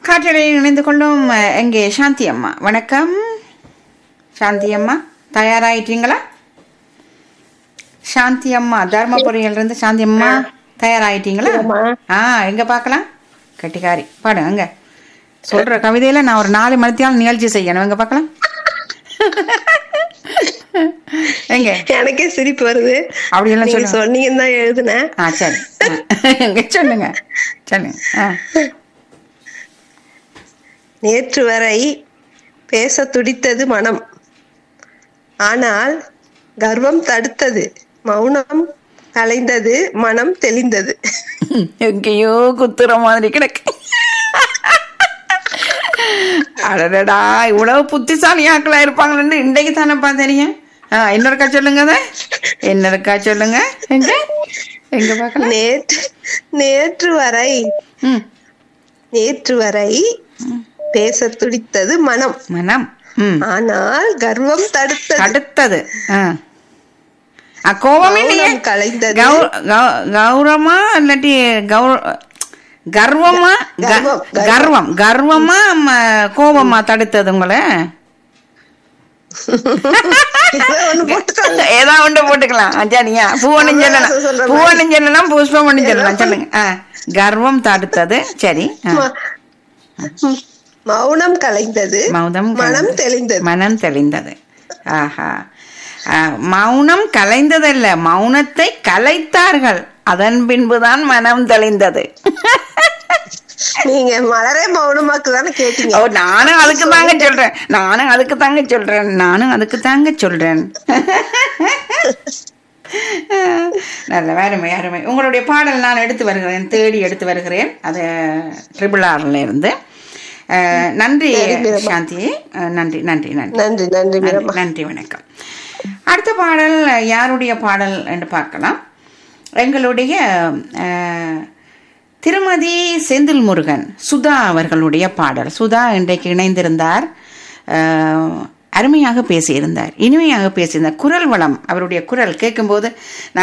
காற்றலையில் இணைந்து கொள்ளும் அஹ், எங்கே சாந்தி அம்மா வணக்கம் சாந்தி அம்மா தயாராயிட்டீங்களா சாந்தி அம்மா தர்மபுரியில இருந்து சாந்தி அம்மா தயாராயிட்டீங்களா ஆமா. ஆ எங்க பார்க்கலாம் கட்டிக்காரி பாடு அங்க சொல்ற கவிதையில நான் ஒரு நாலு மணித்தியாலும் நிகழ்ச்சி செய்யணும் எங்க பார்க்கலாம் எங்க எனக்கே சிரிப்பு வருது அப்படியெல்லாம் நீங்க சொல்லுங்க சொன்னீங்கன்னு தான் எழுதுனேன் ஆ சரி எங்க சொல்லுங்க சொல்லுங்க ஆ நேற்று வரை பேச துடித்தது மனம் ஆனால் கர்வம் தடுத்தது மௌனம் கலைந்தது மனம் தெளிந்தது எங்கேயோ குத்துற மாதிரி கிடக்கு அடடடா இவ்வளவு புத்திசாலியாக்களா இருப்பாங்கன்னு இன்றைக்கு தானப்பா தெரியும் ஆ, இன்னொருக்கா சொல்லுங்க அத. இன்னொருக்கா சொல்லுங்க எங்க எங்க பார்க்கலாம் நேற்று நேற்று வரை ம் நேற்று வரை பேச துடித்தது மனம் மனம் ம் ஆனால் கர்வம் தடுத்தது அடுத்தது ஆ ஆ, கோபம் இல்லையே மௌனம் கலைந்தது கௌ- கௌ- கௌரவமா இல்லாட்டி கௌர கர்வமா க- கர்வம், கர்வம். கர்வம் கர்வமா ம- கோபமா தடுத்தது உங்களை ஏதோ ஒண்ணு போட்டுக்கோங்க ஏதோ ஒன்று போட்டுக்கலாம் ஆ, சரியா பூவனும் சொல்லலாம் தமிழரசு சொல்ற மாதிரி. பூவனும் சொல்லலாம் புஷ்பம் ஒன்றும் சொல்லலாம் சொல்லுங்க ஆ கர்வம் தடுத்தது சரி ஆ. ம- மௌனம் கலைந்தது மௌனம் மனம் கலைந்தது. தெளிந்தது மனம் தெளிந்தது ஆஹா ஆ, மௌனம் கலைந்ததல்ல மௌனத்தை கலைத்தார்கள் அதன் பின்புதான் மனம் தெளிந்தது நீங்க மலரே மௌனமாக்கு தானே கேட்டீங்க ஓ நானும் அதுக்கு தாங்க சொல்றேன் நானும் அதுக்கு தாங்க சொல்றேன் நானும் அதுக்கு தாங்க சொல்றேன் நல்ல அருமை அருமை உங்களுடைய பாடல் நான் எடுத்து வருகிறேன் தேடி எடுத்து வருகிறேன் அது ட்ரிபிள் ஆர்ல இருந்து அஹ், நன்றி சரி, மீரம்மா. சாந்தி அஹ், நன்றி நன்றி நன்றி நன்றி நன்றி நன்றி மீரம்மா நன்றி வணக்கம் அடுத்த பாடல் யாருடைய பாடல் என்று பார்க்கலாம் எங்களுடைய அஹ், திருமதி செந்தில் முருகன் சுதா அவர்களுடைய பாடல் சுதா இன்றைக்கு இணைந்திருந்தார் அஹ், அருமையாக பேசியிருந்தார் இனிமையாக பேசியிருந்தார் குரல் வளம் அவருடைய குரல் கேட்கும்போது நான்